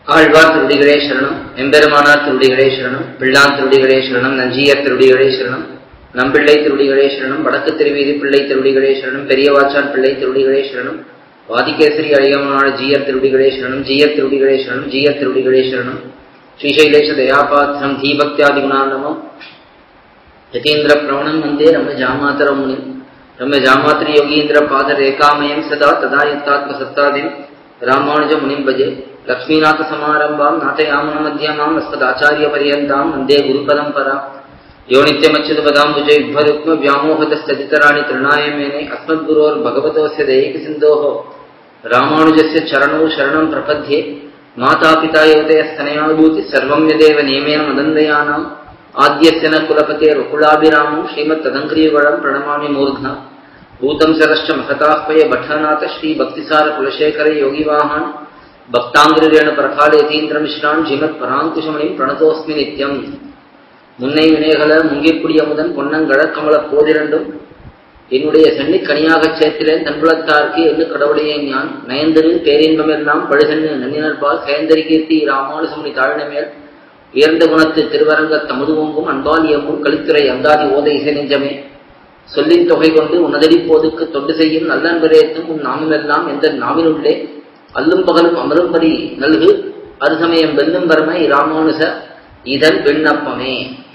ஆழ்வார் திருடிகளே சரணம் எம்பெருமானார் திருடிகளே சரணம் பிள்ளான் திருடிகளே சரணம் நஞ்சியர் திருடிகளே சரணம் நம்பிள்ளை திருடிகளே சரணம் வடக்கு திருவீதி பிள்ளை திருடிகளே சரணம் பெரியவாச்சான் பிள்ளை திருடிகளே சரணம் வாதிகேசரி அழகமான ஜீயர் திருடிகளே சரணம் ஜீயர் திருடிகளே சரணம் ஜீயர் திருடிகளே சரணம் ஸ்ரீசைலேஷ தயாபாத்திரம் தீபக்தியாதி குணாந்தமம் யதீந்திர பிரவணம் வந்தே ரம ஜாமாதர முனி ரம ஜாமாத்திர யோகீந்திர பாத ரேகாமயம் சதா ததா யுக்தாத்ம சத்தாதிம் ராமானுஜ முனிம் பஜே லக்ஷ்மீநாத சமாரம்பாம் நாதயாமன மத்தியமாம் அஸ்மதாச்சாரிய பரியந்தாம் வந்தே குருபரம்பரா யோ நித்யமச்சுதபதாம் புஜ யுக்மருக்ம வியாமோகதஸ்ததிதராணி திருநாய மேனே அஸ்மத்குரோர் பகவதோஸ்ய தயைக சிந்தோஹோ ராமானுஜஸ்ய சரணோ சரணம் பிரபத்யே மாதாபிதா யோதயஸ்தனயாபூதி சர்வம் யதேவ நியமேன மதந்தயானாம் ஆத்யஸ்ய ந குலபதே ருகுலாபிராமம் ஸ்ரீமத் ததங்கிரியவரம் பிரணமாமி மூர்த்னா பூதம் சரஷ்ட மகதாஹ்வய பட்டநாத ஸ்ரீ பக்திசார குலசேகர யோகிவாஹான் பக்தாங்கிரேண பிரகால யதீந்திர மிஸ்ரான் ஸ்ரீமத் பராங்குஷமணிம் பிரணதோஸ்மி நித்யம் முன்னை வினைகள முங்கிக்குடி அமுதன் பொன்னங்கட கமல போதிரண்டும் என்னுடைய சென்னி கனியாகச் சேர்த்திலேன் தன்புலத்தார்க்கு என்று கடவுளையே ஞான் நயந்திரு பேரின்பமெல்லாம் பழுதென்னு நன்னினர்பால் கயந்தரி கீர்த்தி ராமானுசமுனி தாழ்நமேல் உயர்ந்த குணத்து திருவரங்க தமுதுவங்கும் அன்பாலியமும் கலித்துறை அந்தாதி ஓத இசை நெஞ்சமே சொல்லின் தொகை கொண்டு உனதடி போதுக்கு தொண்டு செய்யும் நல்லன்பரேத்தும் உன் நாமமெல்லாம் எந்த நாவினுள்ளே அல்லும் பகலும் அமரும்படி நல்கு அருசமயம் வெல்லும் பரமை ராமானுச இதன் விண்ணப்பமே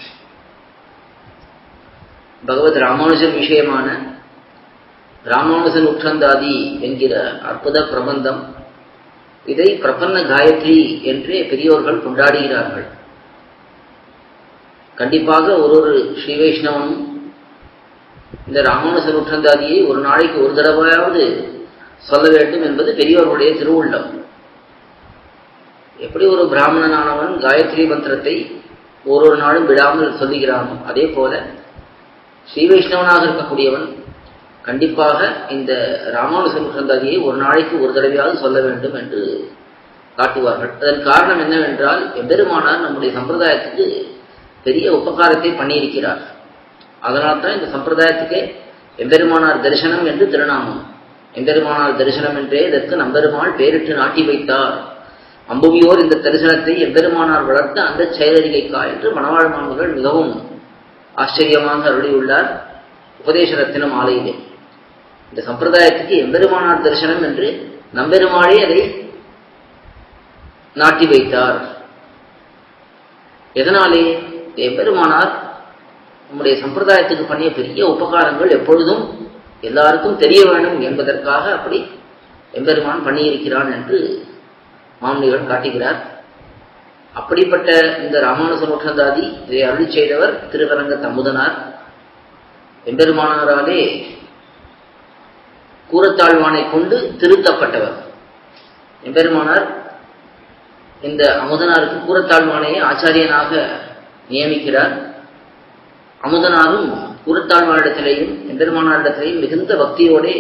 பகவத் ராமானுஜன் விஷயமான ராமானுஜன் உற்றந்தாதி என்கிற அற்புத பிரபந்தம் இதை பிரபன்ன காயத்ரி என்றே பெரியோர்கள் கொண்டாடுகிறார்கள் கண்டிப்பாக ஒரு ஒரு ஸ்ரீ வைஷ்ணவனும் இந்த ராமானுஜன் உற்றந்தாதியை ஒரு நாளைக்கு ஒரு தடவையாவது சொல்ல வேண்டும் என்பது பெரியோர்களுடைய திருவுள்ளம் எப்படி ஒரு பிராமணனானவன் காயத்ரி மந்திரத்தை ஒரு ஒரு நாளும் விடாமல் சொல்லுகிறானோ அதே போல ஸ்ரீ வைஷ்ணவனாக இருக்கக்கூடியவன் கண்டிப்பாக இந்த ராமானுஜன் சந்தாதியை ஒரு நாளைக்கு ஒரு தடவையாவது சொல்ல வேண்டும் என்று காட்டுவார்கள் அதன் காரணம் என்னவென்றால் எம்பெருமானார் நம்முடைய சம்பிரதாயத்துக்கு பெரிய உபகாரத்தை பண்ணியிருக்கிறார் அதனால் தான் இந்த சம்பிரதாயத்துக்கே எம்பெருமானார் தரிசனம் என்று திருநாமம் எம்பெருமானார் தரிசனம் என்றே இதற்கு நம்பெருமாள் பேரிட்டு நாட்டி வைத்தார் அம்புவியோர் இந்த தரிசனத்தை எம்பெருமானார் வளர்த்த அந்த செயலறிகைக்கா என்று மணவாழ் மாணவர்கள் மிகவும் ஆச்சரியமாக அருளியுள்ளார் உபதேச ரத்தினம் ஆலையிலே இந்த சம்பிரதாயத்துக்கு எம்பெருமானார் தரிசனம் என்று நம்பெருமாளே அதை நாட்டி வைத்தார் எதனாலே எம்பெருமானார் நம்முடைய சம்பிரதாயத்துக்கு பண்ணிய பெரிய உபகாரங்கள் எப்பொழுதும் எல்லாருக்கும் தெரிய வேண்டும் என்பதற்காக அப்படி எம்பெருமான் பண்ணியிருக்கிறான் என்று மாமனிகள் காட்டுகிறார் அப்படிப்பட்ட இந்த ராமானுஜ நூற்றந்தாதி இதை அருளி செய்தவர் திருவரங்க தமுதனார் எம்பெருமானாராலே கூறத்தாழ்வானை கொண்டு திருத்தப்பட்டவர் எம்பெருமானார் இந்த அமுதனாருக்கு கூறத்தாழ்வானையை ஆச்சாரியனாக நியமிக்கிறார் அமுதனாரும் கூறத்தாழ்வானிடத்திலேயும் எம்பெருமானாரிடத்திலேயும் மிகுந்த பக்தியோடே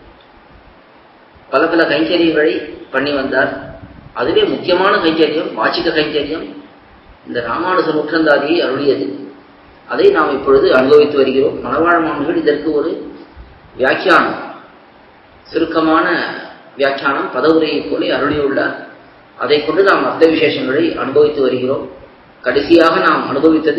பல பல கைங்கரியங்களை பண்ணி வந்தார் அதுவே முக்கியமான கைங்கரியம் வாச்சிக கைங்கரியம் இந்த ராமானுஜ நூற்றந்தாதியை அருளியது அதை நாம் இப்பொழுது அனுபவித்து வருகிறோம் மணவாழ் மாணவர்கள் இதற்கு ஒரு வியாக்கியானம் சுருக்கமான வியாக்கியானம் பதவுரையை போல அருளியுள்ளார் அதை கொண்டு நாம் அர்த்த விசேஷங்களை அனுபவித்து வருகிறோம் கடைசியாக நாம் அனுபவித்தது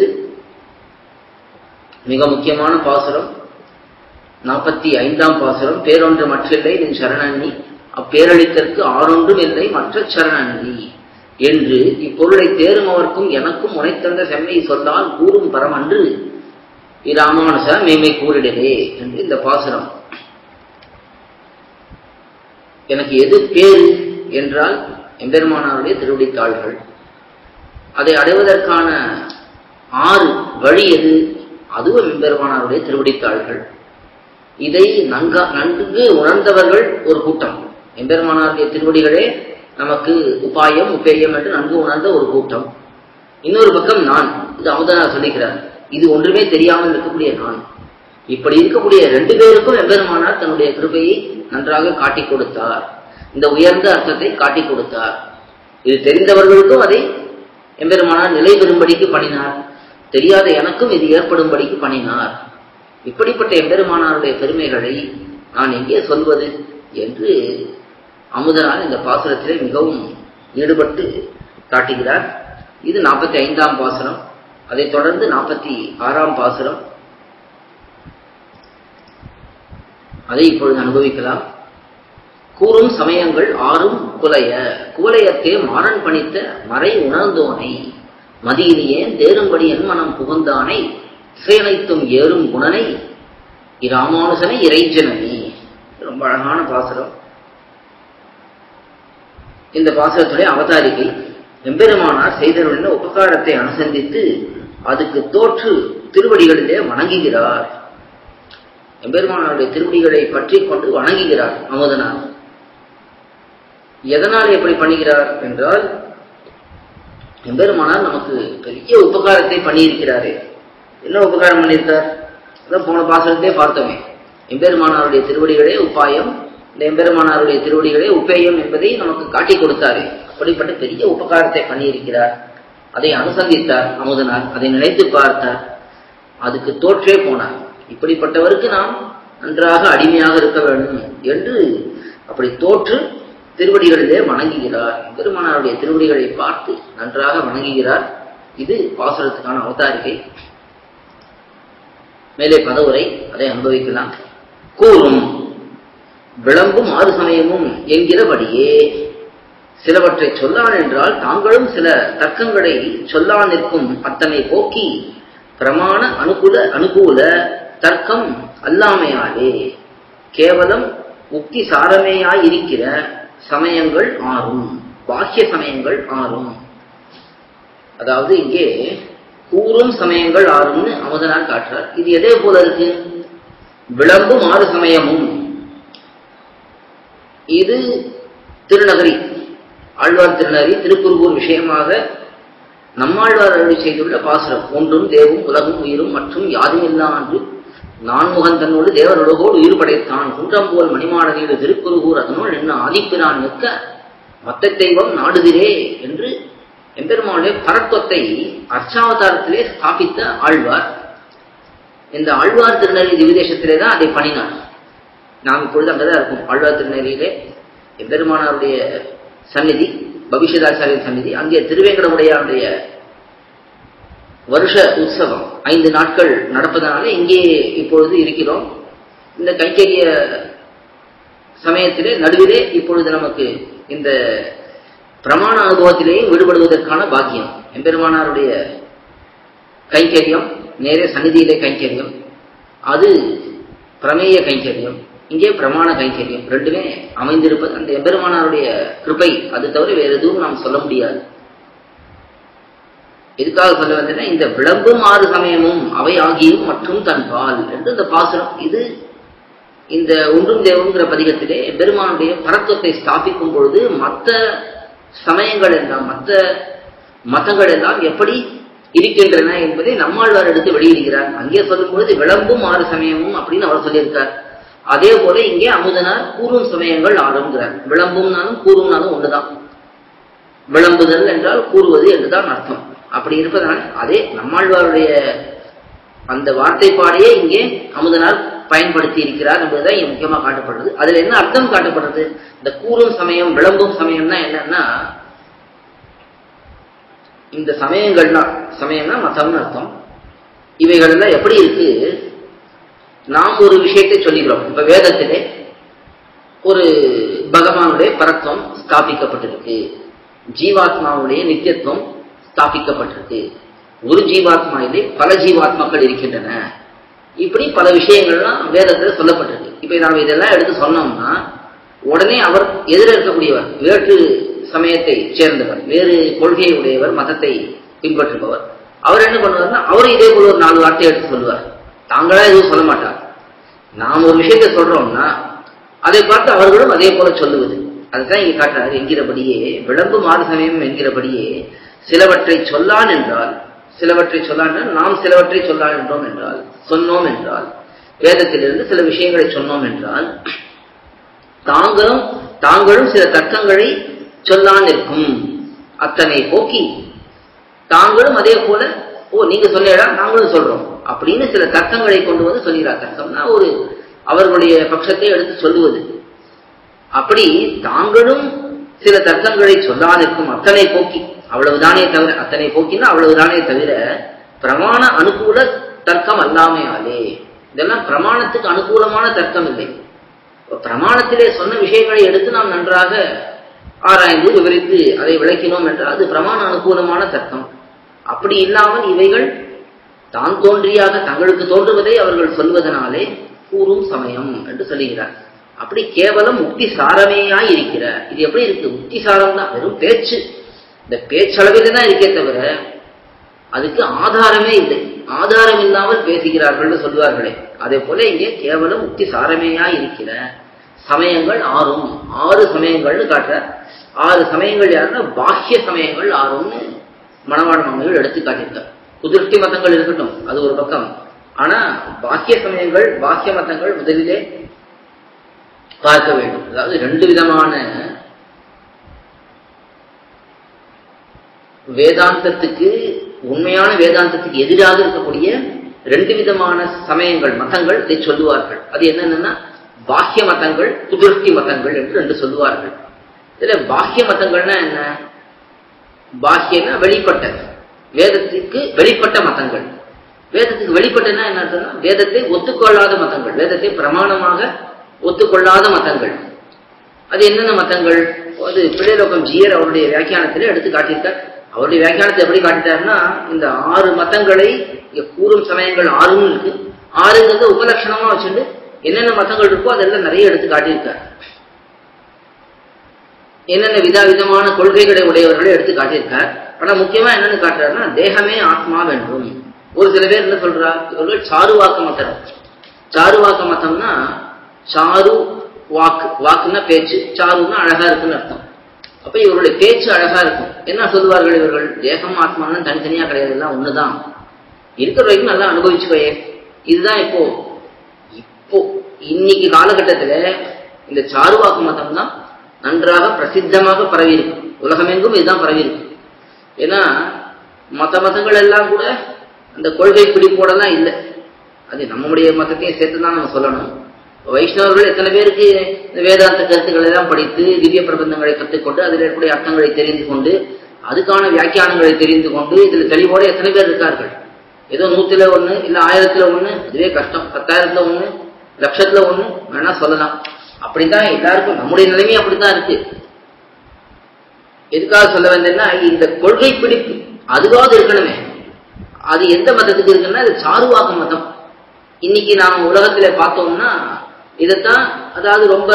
மிக முக்கியமான பாசுரம் நாற்பத்தி ஐந்தாம் பாசுரம் பேரொன்று மற்றில்லை நின் சரணண்ணி அப்பேரளித்தற்கு ஆறொன்றும் இல்லை மற்ற சரணந்தி என்று இப்பொருளை தேரும் அவர்க்கும் எனக்கும் உனைத்தந்த செம்மை சொல்லால் கூறும் பரமன்று இராமானுச மேமை கூறிடலே என்று இந்த பாசுரம் எனக்கு எது பேரு என்றால் எம்பெருமானாருடைய திருவடித்தாள்கள் அதை அடைவதற்கான ஆறு வழி எது அதுவும் எம்பெருமானாருடைய திருவடித்தாள்கள் இதை நன்கா நன்கு உணர்ந்தவர்கள் ஒரு கூட்டம் எம்பெருமானாருடைய திருவடிகளே நமக்கு உபாயம் உபேயம் என்று நன்கு உணர்ந்த ஒரு கூட்டம் இன்னொரு பக்கம் நான் இது அமுதனார் சொல்லுகிறார் இது ஒன்றுமே தெரியாமல் இருக்கக்கூடிய நான் இப்படி இருக்கக்கூடிய ரெண்டு பேருக்கும் எம்பெருமானார் தன்னுடைய கிருபையை நன்றாக காட்டி கொடுத்தார் இந்த உயர்ந்த அர்த்தத்தை காட்டி கொடுத்தார் இது தெரிந்தவர்களுக்கும் அதை எம்பெருமானார் நிலை பெறும்படிக்கு பண்ணினார் தெரியாத எனக்கும் இது ஏற்படும்படிக்கு பண்ணினார் இப்படிப்பட்ட எம்பெருமானாருடைய பெருமைகளை நான் எங்கே சொல்வது என்று அமுதனால் இந்த பாசுரத்திலே மிகவும் ஈடுபட்டு காட்டுகிறார் இது நாற்பத்தி ஐந்தாம் பாசுரம் அதைத் தொடர்ந்து நாற்பத்தி ஆறாம் பாசுரம் அதை இப்பொழுது அனுபவிக்கலாம் கூறும் சமயங்கள் ஆறும் குலைய குவலயத்தே மாறன் பணித்த மறை உணர்ந்தோனை மதியிலேயே தேரும்படி என் மனம் புகுந்தானை திசையனைத்தும் ஏறும் குணனை இராமானுசனை இறைஜனனி ரொம்ப அழகான பாசுரம் இந்த பாசுரத்துடைய அவதாரிகை எம்பெருமானார் செய்தருள்ள உபகாரத்தை அனுசந்தித்து அதுக்கு தோற்று திருவடிகளிலே வணங்குகிறார் எம்பெருமானாருடைய திருவடிகளை பற்றி கொண்டு வணங்குகிறார் அமுதனார் எதனால் எப்படி பண்ணுகிறார் என்றால் எம்பெருமானார் நமக்கு பெரிய உபகாரத்தை பண்ணியிருக்கிறாரே என்ன உபகாரம் பண்ணியிருக்கார் அதான் போன பாசனத்தே பார்த்தோமே எம்பெருமானாருடைய திருவடிகளே உபாயம் இந்த எம்பெருமானாருடைய திருவடிகளே உபேயம் என்பதை நமக்கு காட்டி கொடுத்தாரே அப்படிப்பட்ட பெரிய உபகாரத்தை பண்ணியிருக்கிறார் அதை அனுசந்தித்தார் அமுதனார் அதை நினைத்து பார்த்தார் அதுக்கு தோற்றே போனார் இப்படிப்பட்டவருக்கு நாம் நன்றாக அடிமையாக இருக்க வேண்டும் என்று அப்படி தோற்று திருவடிகளிலே வணங்குகிறார் பெருமானாருடைய திருவடிகளை பார்த்து நன்றாக வணங்குகிறார் இது பாசுரத்துக்கான அவதாரிகை மேலே பதவுரை அதை அனுபவிக்கலாம் கூறும் விளம்பும் ஆறு சமயமும் என்கிறபடியே சிலவற்றை சொல்லான் என்றால் தாங்களும் சில தர்க்கங்களை சொல்லா நிற்கும் அத்தனை போக்கி பிரமாண அனுகூல அனுகூல தர்க்கம் அல்லாமையாலே கேவலம் உக்தி சாரமேயாய் இருக்கிற சமயங்கள் ஆறும் பாக்கிய சமயங்கள் ஆறும் அதாவது இங்கே கூறும் சமயங்கள் ஆறும்னு அமுதனார் காட்டுறார் இது எதே போல இருக்கு விளம்பும் ஆறு சமயமும் இது திருநகரி ஆழ்வார் திருநகரி திருக்குறுகூர் விஷயமாக நம்மாழ்வார் அருளி செய்துள்ள பாசுரம் ஒன்றும் தேவும் உலகும் உயிரும் மற்றும் யாதுமில்லா அன்று நான்முகன் தன்னோடு தேவருலகோடு உயிர் படைத்தான் குன்றம் போல் மணிமாடனீடு திருக்குறுகூர் அதனுள் என்ன ஆதிப்பிரான் நிற்க மத்த தெய்வம் நாடுதிரே என்று எம்பெருமானுடைய பரத்வத்தை அர்ச்சாவதாரத்திலே ஸ்தாபித்த ஆழ்வார் இந்த ஆழ்வார் திருநெறி திவிதேசத்திலே தான் அதை பண்ணினார் நாம் இப்பொழுது அங்கதான் இருக்கும் ஆழ்வார் திருநெறியிலே எம்பெருமானாருடைய சந்நிதி பவிஷ்யதாச்சாரியர் சந்நிதி அங்கே திருவேங்கடமுடையாருடைய வருஷ உற்சவம் ஐந்து நாட்கள் நடப்பதனால இங்கே இப்பொழுது இருக்கிறோம் இந்த கைங்கரிய சமயத்திலே நடுவிலே இப்பொழுது நமக்கு இந்த பிரமாண அனுபவத்திலேயே விடுபடுவதற்கான பாக்கியம் எம்பெருமானாருடைய கைங்கரியம் நேரே சந்நிதியிலே கைங்கரியம் அது பிரமேய கைங்கரியம் இங்கே பிரமாண கைங்கரியம் ரெண்டுமே அமைந்திருப்பது அந்த எம்பெருமானாருடைய கிருபை அது தவிர வேற எதுவும் நாம் சொல்ல முடியாது எதுக்காக சொல்ல வந்தேன்னா இந்த விளம்பும் ஆறு சமயமும் அவை ஆகியும் மற்றும் தன் பால் என்று இந்த பாசுரம் இது இந்த ஒன்றும் தேவங்கிற பதிகத்திலே பெருமானுடைய பரத்துவத்தை ஸ்தாபிக்கும் பொழுது மற்ற சமயங்கள் எல்லாம் மற்ற மதங்கள் எல்லாம் எப்படி இருக்கின்றன என்பதை நம்மாழ்வார் எடுத்து வெளியிடுகிறார் அங்கே சொல்லும் பொழுது விளம்பும் ஆறு சமயமும் அப்படின்னு அவர் சொல்லியிருக்கார் அதே போல இங்கே அமுதனார் கூறும் சமயங்கள் ஆறுங்கிறார் விளம்பும்னாலும் கூறும்னாலும் ஒன்றுதான் விளம்புதல் என்றால் கூறுவது என்றுதான் அர்த்தம் அப்படி இருப்பதனால் அதே நம்மாழ்வாருடைய அந்த வார்த்தைப்பாடையே இங்கே அமுதனார் பயன்படுத்தி இருக்கிறார் என்பதுதான் இங்க முக்கியமா காட்டப்படுறது அதுல என்ன அர்த்தம் காட்டப்படுறது இந்த கூறும் சமயம் விளம்பும் சமயம்னா என்னன்னா இந்த சமயங்கள்லாம் சமயம்னா மதம்னு அர்த்தம் இவைகள் எல்லாம் எப்படி இருக்கு நாம் ஒரு விஷயத்தை சொல்லிக்கிறோம் இப்ப வேதத்திலே ஒரு பகவானுடைய பரத்துவம் ஸ்தாபிக்கப்பட்டிருக்கு ஜீவாத்மாவுடைய நித்தியத்துவம் ஸ்தாபிக்கப்பட்டிருக்கு ஒரு ஜீவாத்மாவிலே பல ஜீவாத்மாக்கள் இருக்கின்றன இப்படி பல விஷயங்கள்லாம் வேதத்துல சொல்லப்பட்டிருக்கு இப்ப நாம் இதெல்லாம் எடுத்து சொன்னோம்னா உடனே அவர் எதிர இருக்கக்கூடியவர் வேற்று சமயத்தை சேர்ந்தவர் வேறு கொள்கையை உடையவர் மதத்தை பின்பற்றுபவர் அவர் என்ன பண்ணுவார்னா அவரும் இதே போல ஒரு நாலு வார்த்தை எடுத்து சொல்லுவார் தாங்களா எதுவும் சொல்ல மாட்டார் நாம் ஒரு விஷயத்தை சொல்றோம்னா அதை பார்த்து அவர்களும் அதே போல சொல்லுவது அதுதான் இங்க காட்டுறாரு என்கிறபடியே விளம்பு மாறு சமயம் என்கிறபடியே சிலவற்றை சொல்லான் என்றால் சிலவற்றை சொல்லான் என்றால் நாம் சிலவற்றை சொல்லான் என்றோம் என்றால் சொன்னோம் என்றால் வேதத்திலிருந்து சில விஷயங்களை சொன்னோம் என்றால் தாங்களும் தாங்களும் சில தர்க்கங்களை சொல்லான் இருக்கும் அத்தனை போக்கி தாங்களும் அதே போல ஓ நீங்க சொல்லேடா நாங்களும் சொல்றோம் அப்படின்னு சில தர்க்கங்களை கொண்டு வந்து சொல்கிறார் தர்க்கம்னா ஒரு அவர்களுடைய பட்சத்தை எடுத்து சொல்லுவது அப்படி தாங்களும் சில தர்க்கங்களை சொல்லாதிருக்கும் அத்தனை போக்கி அவ்வளவுதானே தவிர அத்தனை போக்கினா அவ்வளவுதானே தவிர பிரமாண அனுகூல தர்க்கம் அல்லாமையாலே இதெல்லாம் பிரமாணத்துக்கு அனுகூலமான தர்க்கம் இல்லை பிரமாணத்திலே சொன்ன விஷயங்களை எடுத்து நாம் நன்றாக ஆராய்ந்து விவரித்து அதை விளக்கினோம் என்றால் அது பிரமாண அனுகூலமான தர்க்கம் அப்படி இல்லாமல் இவைகள் தான் தோன்றியாக தங்களுக்கு தோன்றுவதை அவர்கள் சொல்வதனாலே கூறும் சமயம் என்று சொல்லுகிறார் அப்படி கேவலம் முக்தி சாரமேயாய் இருக்கிற இது எப்படி இருக்கு முக்தி சாரம் தான் வெறும் பேச்சு இந்த பேச்சளவில் தான் இருக்கே தவிர அதுக்கு ஆதாரமே இல்லை ஆதாரம் இல்லாமல் பேசுகிறார்கள் சொல்வார்களே அதே போல இங்கே கேவலம் முக்தி சாரமேயாய் இருக்கிற சமயங்கள் ஆறும் ஆறு சமயங்கள்னு காட்டுற ஆறு சமயங்கள் யாருன்னா பாஹ்ய சமயங்கள் ஆறும்னு மணவாழ் மாமிகள் எடுத்து காட்டியிருக்கார் குதிர்ஷ்டி மதங்கள் இருக்கட்டும் அது ஒரு பக்கம் ஆனா பாக்கிய சமயங்கள் பாக்கிய மதங்கள் முதலிலே பார்க்க வேண்டும் அதாவது ரெண்டு விதமான வேதாந்தத்துக்கு உண்மையான வேதாந்தத்துக்கு எதிராக இருக்கக்கூடிய ரெண்டு விதமான சமயங்கள் மதங்கள் இதை சொல்லுவார்கள் அது என்னென்னா பாக்கிய மதங்கள் குதிர்ஷ்டி மதங்கள் என்று ரெண்டு சொல்லுவார்கள் இதுல பாக்கிய மதங்கள்னா என்ன பாக்கியம்னா வெளிப்பட்ட வேதத்துக்கு வெளிப்பட்ட மதங்கள் வேதத்துக்கு வெளிப்பட்டனா என்ன அர்த்தம்னா வேதத்தை ஒத்துக்கொள்ளாத மதங்கள் வேதத்தை பிரமாணமாக ஒத்துக்கொள்ளாத மதங்கள் அது என்னென்ன மதங்கள் அது பிள்ளைலோகம் ஜியர் அவருடைய வியாக்கியானத்தில் எடுத்து காட்டியிருக்கார் அவருடைய வியாக்கியானத்தை எப்படி காட்டிட்டாருன்னா இந்த ஆறு மதங்களை இங்க கூறும் சமயங்கள் ஆறுன்னு இருக்கு ஆறுங்கிறது உபலட்சணமா வச்சுட்டு என்னென்ன மதங்கள் இருக்கோ அதெல்லாம் நிறைய எடுத்து காட்டியிருக்கார் என்னென்ன விதவிதமான கொள்கைகளை உடையவர்களை எடுத்து காட்டியிருக்கார் ஆனா முக்கியமா என்னன்னு காட்டுறாருன்னா தேகமே ஆத்மா வேண்டும் ஒரு சில பேர் என்ன சொல்றா இவர்கள் சாருவாக்க மதம் சாருவாக்க மதம்னா சாரு வாக்கு வாக்குன்னா பேச்சு சாருன்னா அழகா இருக்குன்னு அர்த்தம் அப்ப இவருடைய பேச்சு அழகா இருக்கும் என்ன சொல்லுவார்கள் இவர்கள் தேகம் ஆத்மான்னு தனித்தனியா கிடையாது எல்லாம் ஒண்ணுதான் இருக்கிற வரைக்கும் நல்லா அனுபவிச்சுக்கோயே இதுதான் இப்போ இப்போ இன்னைக்கு காலகட்டத்துல இந்த சாருவாக்கு மதம் தான் நன்றாக பிரசித்தமாக பரவி இருக்கு உலகமெங்கும் இதுதான் பரவி இருக்கு ஏன்னா மத மதங்கள் எல்லாம் கூட அந்த கொள்கை பிடிப்போடலாம் இல்லை அது நம்முடைய மதத்தையும் சேர்த்து தான் நம்ம சொல்லணும் வைஷ்ணவர்கள் எத்தனை பேருக்கு இந்த வேதாந்த கருத்துக்களை எல்லாம் படித்து திவ்ய பிரபந்தங்களை கற்றுக்கொண்டு அதில் இருக்கக்கூடிய அர்த்தங்களை தெரிந்து கொண்டு அதுக்கான வியாக்கியானங்களை தெரிந்து கொண்டு இதில் தெளிவோட எத்தனை பேர் இருக்கார்கள் ஏதோ நூத்துல ஒண்ணு இல்ல ஆயிரத்துல ஒண்ணு இதுவே கஷ்டம் பத்தாயிரத்துல ஒண்ணு லட்சத்துல ஒண்ணு வேணா சொல்லலாம் அப்படித்தான் எல்லாருக்கும் நம்முடைய நிலைமை அப்படித்தான் இருக்கு எதுக்காக சொல்ல வந்தேன்னா இந்த கொள்கை பிடிப்பு அதுவாவது இருக்கணுமே அது எந்த மதத்துக்கு இருக்குன்னா அது சாருவாக்க மதம் இன்னைக்கு நாம உலகத்துல பார்த்தோம்னா இதைத்தான் அதாவது ரொம்ப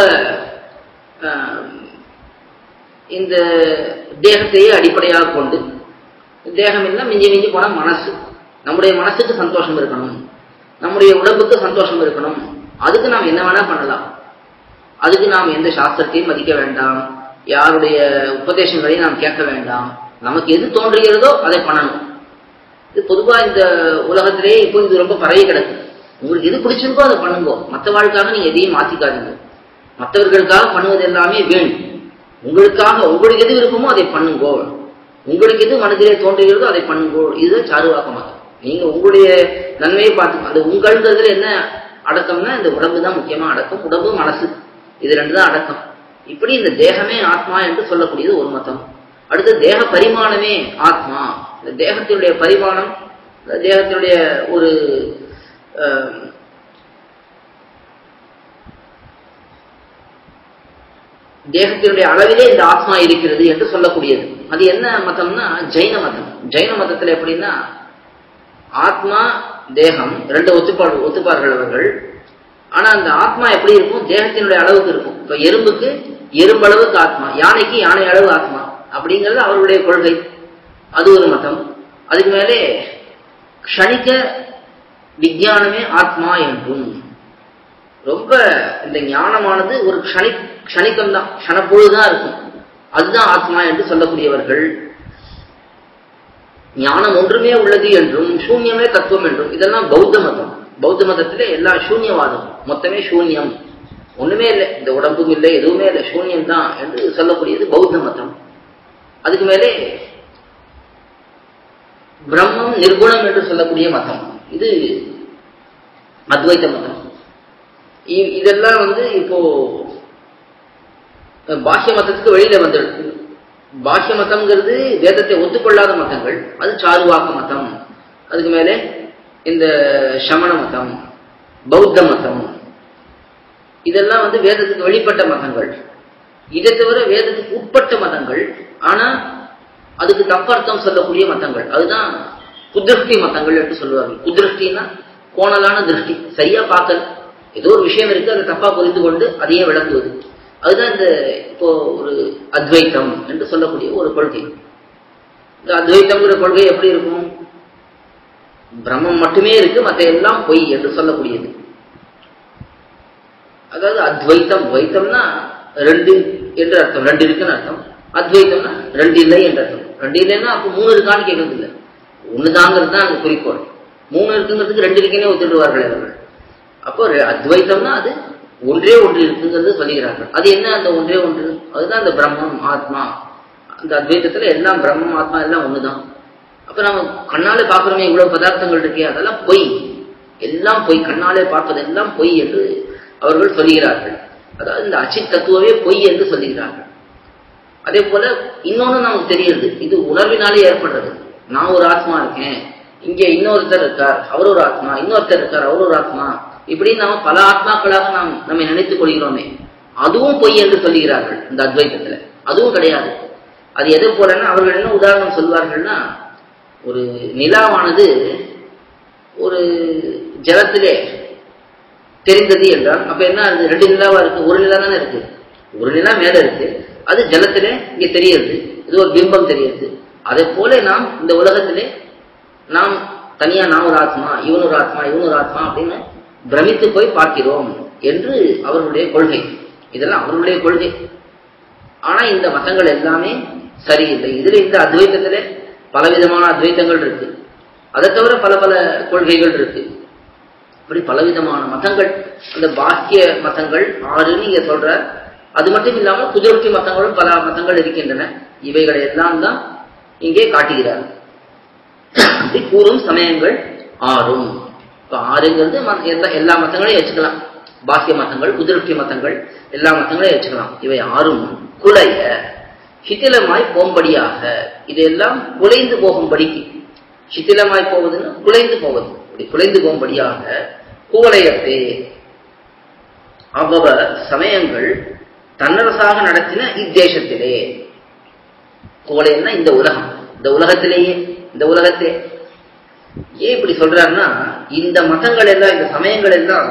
இந்த தேகத்தையே அடிப்படையாக கொண்டு தேகம் இல்லை மிஞ்சி மிஞ்சி போனா மனசு நம்முடைய மனசுக்கு சந்தோஷம் இருக்கணும் நம்முடைய உடம்புக்கு சந்தோஷம் இருக்கணும் அதுக்கு நாம் என்ன வேணா பண்ணலாம் அதுக்கு நாம் எந்த சாஸ்திரத்தையும் மதிக்க வேண்டாம் யாருடைய உபதேசங்களையும் நாம் கேட்க வேண்டாம் நமக்கு எது தோன்றுகிறதோ அதை பண்ணணும் இது பொதுவா இந்த உலகத்திலே இப்போ இது ரொம்ப பரவி கிடக்கு உங்களுக்கு எது பிடிச்சிருக்கோ அதை பண்ணுங்க மற்றவாளுக்காக நீங்க எதையும் மாத்திக்காதீங்க மற்றவர்களுக்காக பண்ணுவது எல்லாமே வேணும் உங்களுக்காக உங்களுக்கு எது விருப்பமோ அதை பண்ணுங்கோ உங்களுக்கு எது மனதிலே தோன்றுகிறதோ அதை பண்ணுங்கோ இதுதான் சாருவாக்க மதம் நீங்க உங்களுடைய நன்மையை பார்த்து அது உங்கள்ங்கிறதுல என்ன அடக்கம்னா இந்த உடம்பு தான் முக்கியமா அடக்கம் உடம்பு மனசு இது ரெண்டு தான் அடக்கம் இப்படி இந்த தேகமே ஆத்மா என்று சொல்லக்கூடியது ஒரு மதம் அடுத்து தேக பரிமாணமே ஆத்மா இந்த தேகத்தினுடைய பரிமாணம் இந்த தேகத்தினுடைய ஒரு தேகத்தினுடைய அளவிலே இந்த ஆத்மா இருக்கிறது என்று சொல்லக்கூடியது அது என்ன மதம்னா ஜெயின மதம் ஜெயின மதத்துல எப்படின்னா ஆத்மா தேகம் ரெண்டு ஒத்துப்பாடு ஒத்துப்பார்கள் அவர்கள் ஆனா அந்த ஆத்மா எப்படி இருக்கும் தேகத்தினுடைய அளவுக்கு இருக்கும் இப்ப எறும்புக்கு எறும்பு அளவுக்கு ஆத்மா யானைக்கு யானை அளவு ஆத்மா அப்படிங்கிறது அவர்களுடைய கொள்கை அது ஒரு மதம் அதுக்கு மேலே க்ஷணிக்க விஞ்ஞானமே ஆத்மா என்றும் ரொம்ப இந்த ஞானமானது ஒரு க்ஷணி க்ஷணிக்கம் தான் க்ஷணப்பொழுதுதான் இருக்கும் அதுதான் ஆத்மா என்று சொல்லக்கூடியவர்கள் ஞானம் ஒன்றுமே உள்ளது என்றும் சூன்யமே தத்துவம் என்றும் இதெல்லாம் பௌத்த மதம் பௌத்த மதத்திலே எல்லா சூன்யவாதம் மொத்தமே சூன்யம் ஒண்ணுமே இல்லை இந்த உடம்பும் இல்லை எதுவுமே இல்லை சூன்யம் தான் என்று சொல்லக்கூடியது பௌத்த மதம் அதுக்கு மேலே பிரம்மம் நிர்குணம் என்று சொல்லக்கூடிய மதம் இது அத்வைத்த மதம் இதெல்லாம் வந்து இப்போ பாஹ்ய மதத்துக்கு வெளியில வந்துடுது பாஹ்ய மதம்ங்கிறது வேதத்தை ஒத்துக்கொள்ளாத மதங்கள் அது சாருவாக்க மதம் அதுக்கு மேலே இந்த சமண மதம் பௌத்த மதம் இதெல்லாம் வந்து வேதத்துக்கு வெளிப்பட்ட மதங்கள் இதை தவிர வேதத்துக்கு உட்பட்ட மதங்கள் ஆனா அதுக்கு தப்பர்த்தம் சொல்லக்கூடிய மதங்கள் அதுதான் குதிருஷ்டி மதங்கள் என்று சொல்லுவார்கள் குதிருஷ்டின்னா கோணலான திருஷ்டி சரியா பார்க்கல ஏதோ ஒரு விஷயம் இருக்கு அதை தப்பா புரிந்து கொண்டு அதையே விளக்குவது அதுதான் இந்த இப்போ ஒரு அத்வைத்தம் என்று சொல்லக்கூடிய ஒரு கொள்கை இந்த அத்வைத்தம்ங்கிற கொள்கை எப்படி இருக்கும் பிரம்மம் மட்டுமே இருக்கு மற்ற எல்லாம் பொய் என்று சொல்லக்கூடியது அதாவது அத்வைத்தம் துவைத்தம்னா ரெண்டு என்று அர்த்தம் ரெண்டு இருக்குன்னு அர்த்தம் அத்வைத்தம்னா ரெண்டு இல்லை என்று அர்த்தம் ரெண்டு இல்லைன்னா அப்போ மூணு இருக்கான்னு கேட்கறது இல்லை ஒண்ணுதாங்கிறது தான் அங்க குறிக்கோள் மூணு இருக்குங்கிறதுக்கு ரெண்டு இருக்குன்னே ஒத்துடுவார்கள் அவர்கள் அப்போ அத்வைத்தம்னா அது ஒன்றே ஒன்று இருக்குங்கிறது சொல்லுகிறார்கள் அது என்ன அந்த ஒன்றே ஒன்று அதுதான் அந்த பிரம்மம் ஆத்மா அந்த அத்வைத்தத்துல எல்லாம் பிரம்மம் ஆத்மா எல்லாம் ஒண்ணுதான் அப்ப நம்ம கண்ணாலே பார்க்கிறோமே இவ்வளவு பதார்த்தங்கள் இருக்கே அதெல்லாம் பொய் எல்லாம் பொய் கண்ணாலே பார்ப்பது எல்லாம் பொய் என்று அவர்கள் சொல்லுகிறார்கள் அதாவது இந்த அச்சித் தத்துவமே பொய் என்று சொல்லுகிறார்கள் அதே போல இன்னொன்னு நமக்கு தெரியுது இது உணர்வினாலே ஏற்படுறது நான் ஒரு ஆத்மா இருக்கேன் இங்க இன்னொருத்தர் இருக்கார் அவர் ஒரு ஆத்மா இன்னொருத்தர் இருக்கார் அவர் ஒரு ஆத்மா இப்படி நாம பல ஆத்மாக்களாக நாம் நம்மை நினைத்துக் கொள்கிறோமே அதுவும் பொய் என்று சொல்லுகிறார்கள் இந்த அத்வைத்தத்துல அதுவும் கிடையாது அது எது போலன்னா அவர்கள் என்ன உதாரணம் சொல்வார்கள்னா ஒரு நிலாவானது ஒரு ஜலத்திலே தெரிந்தது என்றால் அப்ப என்ன அது ரெண்டு நிலாவா இருக்கு ஒரு நிலா தானே இருக்கு ஒரு நிலா மேல இருக்கு அது ஜலத்திலே இங்க தெரியுது இது ஒரு பிம்பம் தெரியுது அதே போல நாம் இந்த உலகத்திலே நாம் தனியா நான் ஒரு ஆத்மா இவன் ஒரு ஆத்மா இவன் ஒரு ஆத்மா அப்படின்னு பிரமித்து போய் பார்க்கிறோம் என்று அவர்களுடைய கொள்கை இதெல்லாம் அவர்களுடைய கொள்கை ஆனா இந்த மதங்கள் எல்லாமே சரியில்லை இதுல இந்த அத்வைத்தத்திலே பலவிதமான அத்வைத்தங்கள் இருக்கு அதை தவிர பல பல கொள்கைகள் இருக்கு இப்படி பலவிதமான மதங்கள் அந்த பாக்கிய மதங்கள் ஆறு நீங்க சொல்ற அது மட்டும் இல்லாமல் குதிரொட்டி மதங்களும் பல மதங்கள் இருக்கின்றன இவைகளை எல்லாம் தான் இங்கே காட்டுகிறார் கூறும் சமயங்கள் ஆறும் இப்ப ஆறுங்கிறது எல்லா மதங்களையும் வச்சுக்கலாம் பாக்கிய மதங்கள் குதிரொட்டி மதங்கள் எல்லா மதங்களையும் வச்சுக்கலாம் இவை ஆறும் குலைய சித்திலமாய் போகும்படியாக இதெல்லாம் குலைந்து போகும்படிக்கு சித்திலமாய் போவதுன்னு குலைந்து போவது இப்படி குலைந்து போகும்படியாக குவலயத்தே அவ்வவ சமயங்கள் தன்னரசாக நடத்தின இத்தேசத்திலே குவலையம்னா இந்த உலகம் இந்த உலகத்திலேயே இந்த உலகத்தே ஏன் இப்படி சொல்றாருன்னா இந்த மதங்கள் எல்லாம் இந்த சமயங்கள் எல்லாம்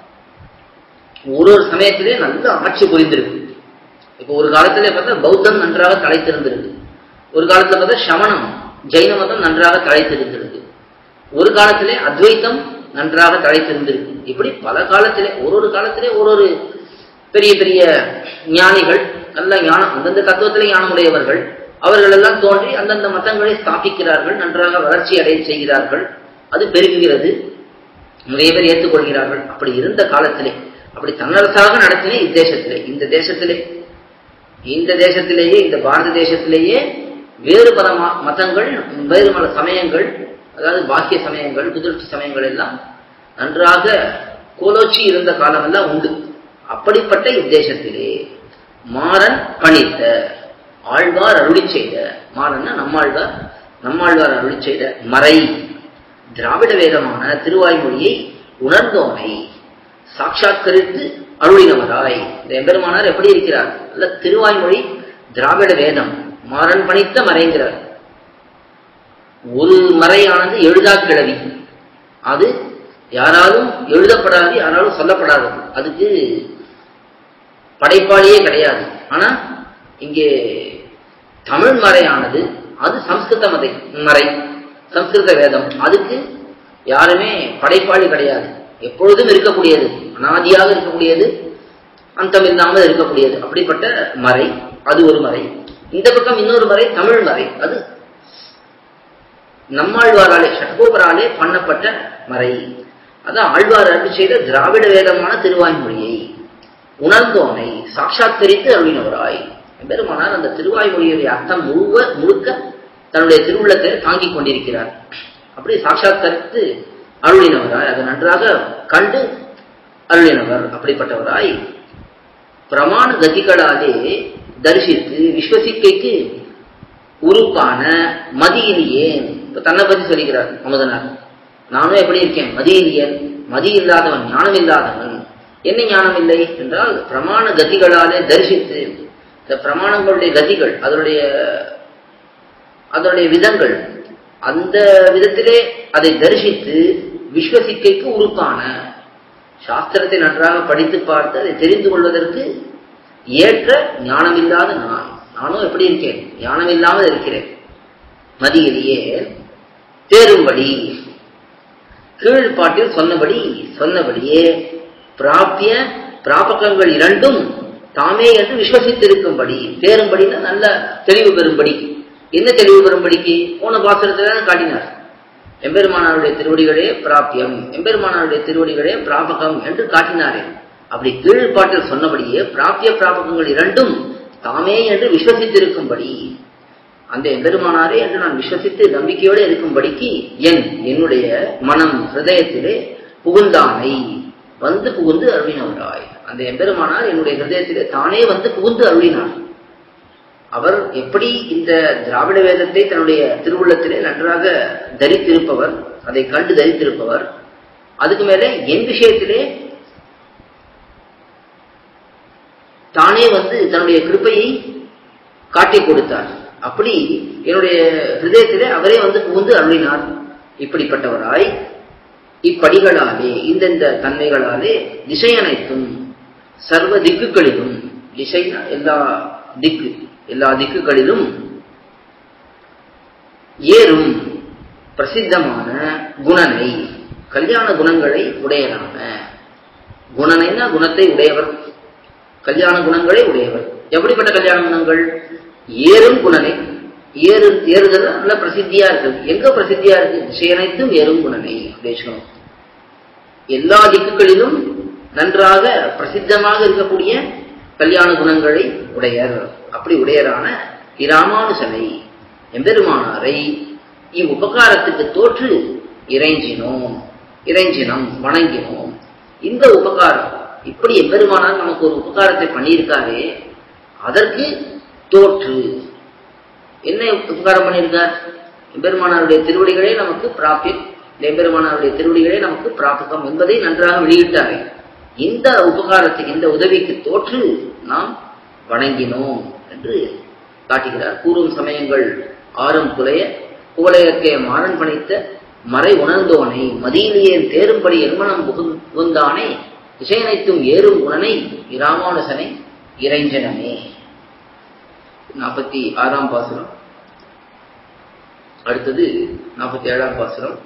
ஒரு ஒரு சமயத்திலே நல்ல ஆட்சி புரிந்திருக்கு இப்போ ஒரு காலத்திலே பார்த்தா பௌத்தம் நன்றாக தலைத்திருந்திருக்கு ஒரு காலத்துல பார்த்தா சமணம் ஜெயின மதம் நன்றாக தலைத்திருந்திருக்கு ஒரு காலத்திலே அத்வைத்தம் நன்றாக தலைத்திருந்திருக்கு இப்படி பல காலத்திலே ஒரு ஒரு காலத்திலே ஒரு ஒரு பெரிய பெரிய ஞானிகள் நல்ல ஞானம் அந்தந்த தத்துவத்திலே ஞானமுடையவர்கள் அவர்கள் எல்லாம் தோன்றி அந்தந்த மதங்களை ஸ்தாபிக்கிறார்கள் நன்றாக வளர்ச்சி அடைய செய்கிறார்கள் அது பெருகுகிறது நிறைய பேர் ஏற்றுக்கொள்கிறார்கள் அப்படி இருந்த காலத்திலே அப்படி தன்னரசாக நடத்தின இத்தேசத்திலே இந்த தேசத்திலே இந்த தேசத்திலேயே இந்த பாரத தேசத்திலேயே வேறு பல மதங்கள் வேறு பல சமயங்கள் அதாவது பாக்கிய சமயங்கள் குதிர்ச்சி சமயங்கள் எல்லாம் நன்றாக கோலோச்சி இருந்த காலமெல்லாம் உண்டு அப்படிப்பட்ட இத்தேசத்திலே மாறன் பணித்த ஆழ்வார் அருளி செய்த மாறன்னா நம்மாழ்வார் நம்மாழ்வார் அருளி செய்த மறை திராவிட வேதமான திருவாய்மொழியை உணர்ந்தோனை சாட்சாத்கரித்து அருளினவராய் இந்த எம்பெருமானார் எப்படி இருக்கிறார் அல்ல திருவாய்மொழி திராவிட வேதம் மாறன் பணித்த மறைங்கிறார் ஒரு மறையானது எழுதா கிழவி அது யாராலும் எழுதப்படாது யாராலும் சொல்லப்படாதது அதுக்கு படைப்பாளியே கிடையாது ஆனா இங்கே தமிழ் மறையானது அது சம்ஸ்கிருத மதை மறை சம்ஸ்கிருத வேதம் அதுக்கு யாருமே படைப்பாளி கிடையாது எப்பொழுதும் இருக்கக்கூடியது அனாதியாக இருக்கக்கூடியது அந்தம் இல்லாமல் இருக்கக்கூடியது அப்படிப்பட்ட மறை அது ஒரு மறை இந்த பக்கம் இன்னொரு மறை தமிழ் மறை அது நம்மாழ்வாராலே ஷட்கோபராலே பண்ணப்பட்ட மறை அதான் ஆழ்வார் அருள் செய்த திராவிட வேதமான திருவாய்மொழியை உணர்ந்தோனை சாட்சாத்கரித்து அருளினவராய் பெருமானார் அந்த திருவாய்மொழியுடைய அர்த்தம் முழுவ முழுக்க தன்னுடைய திருவுள்ளத்தை தாங்கிக் கொண்டிருக்கிறார் அப்படி சாட்சாத்கரித்து அருளினவராய் அதை நன்றாக கண்டு அருளினவர் அப்படிப்பட்டவராய் பிரமாண கதிகளாலே தரிசித்து விஸ்வசிக்கைக்கு உருப்பான மதியிலியேன் இப்ப தன்னை பத்தி சொல்லிக்கிறார் அமுதனார் நானும் எப்படி இருக்கேன் மதியிலியன் மதி இல்லாதவன் ஞானம் இல்லாதவன் என்ன ஞானம் இல்லை என்றால் பிரமாண கதிகளாலே தரிசித்து இந்த பிரமாணங்களுடைய கதிகள் அதனுடைய அதனுடைய விதங்கள் அந்த விதத்திலே அதை தரிசித்து விஸ்வசிக்கைக்கு உருப்பான சாஸ்திரத்தை நன்றாக படித்து பார்த்து அதை தெரிந்து கொள்வதற்கு ஏற்ற ஞானம் இல்லாத நான் நானும் எப்படி இருக்கேன் ஞானம் இல்லாமல் இருக்கிறேன் மதியிலேயே தேரும்படி கீழ்பாட்டில் சொன்னபடி சொன்னபடியே பிராபிய பிராபகங்கள் இரண்டும் தாமே என்று விஸ்வசித்திருக்கும்படி தேரும்படினா நல்ல தெளிவு பெறும்படி என்ன தெளிவு பெறும்படிக்கு போன பாத்திரத்துல காட்டினார் எம்பெருமானாருடைய திருவடிகளே பிராபியம் எம்பெருமானாருடைய திருவடிகளே பிராபகம் என்று காட்டினாரே அப்படி கீழ்பாட்டில் சொன்னபடியே பிராபிய பிராபகங்கள் இரண்டும் தாமே என்று விஸ்வசித்திருக்கும்படி அந்த எம்பெருமானாரே என்று நான் விஸ்வசித்து நம்பிக்கையோடு இருக்கும்படிக்கு என் என்னுடைய மனம் ஹிருதயத்திலே புகுந்தானை வந்து புகுந்து அருளினவராய் அந்த எம்பெருமானார் என்னுடைய ஹிருதயத்திலே தானே வந்து புகுந்து அருளினார் அவர் எப்படி இந்த திராவிட வேதத்தை தன்னுடைய திருவுள்ளத்திலே நன்றாக தரித்திருப்பவர் அதை கண்டு தரித்திருப்பவர் அதுக்கு மேலே என் விஷயத்திலே தானே வந்து தன்னுடைய கிருப்பையை காட்டி கொடுத்தார் அப்படி என்னுடைய ஹிருதயத்திலே அவரே வந்து புகுந்து அருளினார் இப்படிப்பட்டவராய் இப்படிகளாலே இந்தந்த தன்மைகளாலே திசை அனைத்தும் சர்வ திக்குகளிலும் திசைனா எல்லா திக்கு எல்லா திக்குகளிலும் ஏறும் பிரசித்தமான குணனை கல்யாண குணங்களை உடையதான குணனைனா குணத்தை உடையவர் கல்யாண குணங்களை உடையவர் எப்படிப்பட்ட கல்யாண குணங்கள் ஏறும் குணனை ஏறு ஏறுதல் நல்ல பிரசித்தியா இருக்கு எங்க பிரசித்தியா இருக்கு திசை அனைத்தும் ஏறும் குணனை பேசணும் எல்லா திக்குகளிலும் நன்றாக பிரசித்தமாக இருக்கக்கூடிய கல்யாண குணங்களை உடையர் அப்படி உடையரான இராமானுசனை எம்பெருமானாரை இவ்வுபகாரத்துக்கு தோற்று இறைஞ்சினோம் இறைஞ்சினம் வணங்கினோம் இந்த உபகாரம் இப்படி எம்பெருமானார் நமக்கு ஒரு உபகாரத்தை பண்ணியிருக்காரே அதற்கு தோற்று என்ன உபகாரம் பண்ணியிருக்கார் எம்பெருமானாருடைய திருவடிகளே நமக்கு பிராபியம் எம்பெருமானாருடைய திருவடிகளே நமக்கு பிராபகம் என்பதை நன்றாக வெளியிட்டாரே இந்த உபகாரத்துக்கு இந்த உதவிக்கு தோற்று நாம் வணங்கினோம் என்று காட்டுகிறார் கூறும் சமயங்கள் ஆறும் குலைய குவலையற்கே மாறன் பணித்த மறை உணர்ந்தோனை மதியிலேயே தேரும்படி என்மனம் புகுந்தானே திசையனைத்தும் ஏறும் குணனை இராமானுசனை இறைஞ்சனமே நாற்பத்தி ஆறாம் பாசுரம் அடுத்தது நாற்பத்தி ஏழாம் பாசுரம்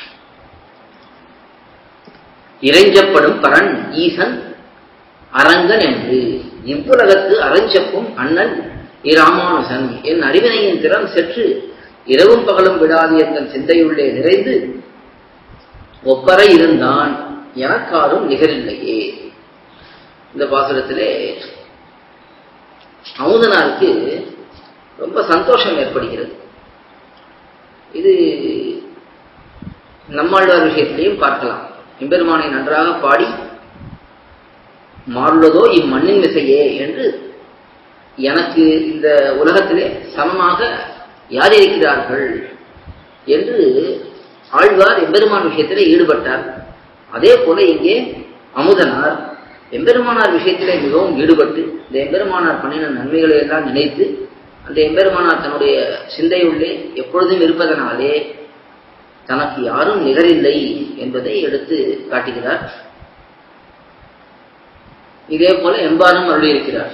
இறைஞ்சப்படும் பரன் ஈசன் அரங்கன் என்று இவ்வுலகத்து அரைஞ்சப்பும் அண்ணன் இராமானுசன் என் அறிவினையின் திறம் செற்று இரவும் பகலும் விடாது என் சிந்தையுள்ளே நிறைந்து ஒப்பறை இருந்தான் எனக்காரும் நிகரில்லையே இந்த பாசுரத்திலே அமுதனாருக்கு ரொம்ப சந்தோஷம் ஏற்படுகிறது இது நம்மாழ்வார் விஷயத்திலையும் பார்க்கலாம் எம்பெருமானை நன்றாக பாடி மாறுள்ளதோ இம்மண்ணின் விசையே என்று எனக்கு இந்த உலகத்திலே சமமாக யார் இருக்கிறார்கள் என்று ஆழ்வார் எம்பெருமான் விஷயத்திலே ஈடுபட்டார் அதே போல இங்கே அமுதனார் எம்பெருமானார் விஷயத்திலே மிகவும் ஈடுபட்டு இந்த எம்பெருமானார் பண்ணின நன்மைகளை எல்லாம் நினைத்து அந்த எம்பெருமானார் தன்னுடைய சிந்தையுள்ளே எப்பொழுதும் இருப்பதனாலே தனக்கு யாரும் நிகரில்லை என்பதை எடுத்து காட்டுகிறார் இதே போல எம்பாரும் அருளியிருக்கிறார்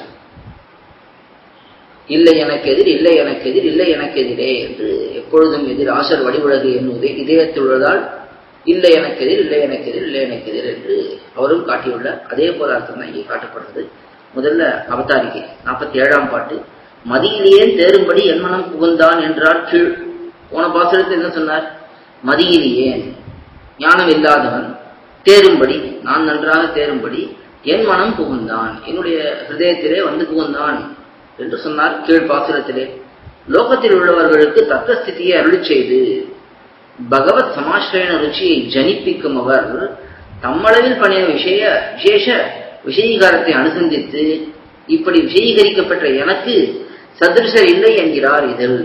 இல்லை எனக்கு எதிர் இல்லை எனக்கு எதிர் இல்லை எனக்கு எதிரே என்று எப்பொழுதும் எதிர் ஆசர் வடிவுலகு என்னுவதே இதயத்துள்ளதால் இல்லை எனக்கு எதிர் இல்லை எனக்கு எதிர் இல்லை எனக்கு எதிர் என்று அவரும் காட்டியுள்ளார் அதே போல அர்த்தம் தான் இங்கே காட்டப்படுறது முதல்ல அவதாரிகை நாற்பத்தி ஏழாம் பாட்டு மதியிலேயே தேரும்படி என் மனம் புகுந்தான் என்றார் கீழ் போன பாசுரத்தில் என்ன சொன்னார் மதியிலேயே ஞானம் இல்லாதவன் தேரும்படி நான் நன்றாக தேரும்படி என் மனம் புகுந்தான் என்னுடைய ஹிருதயத்திலே வந்து புகுந்தான் என்று சொன்னார் கீழ் பாசுரத்திலே லோகத்தில் உள்ளவர்களுக்கு தக்க ஸ்திதியை அருளி செய்து பகவத் சமாசிரயண ருச்சியை ஜனிப்பிக்கும் அவர் தம்மளவில் பண்ணிய விஷய விசேஷ விஷயீகாரத்தை அனுசந்தித்து இப்படி விஷயீகரிக்கப்பட்ட எனக்கு சதிருஷர் இல்லை என்கிறார் இதில்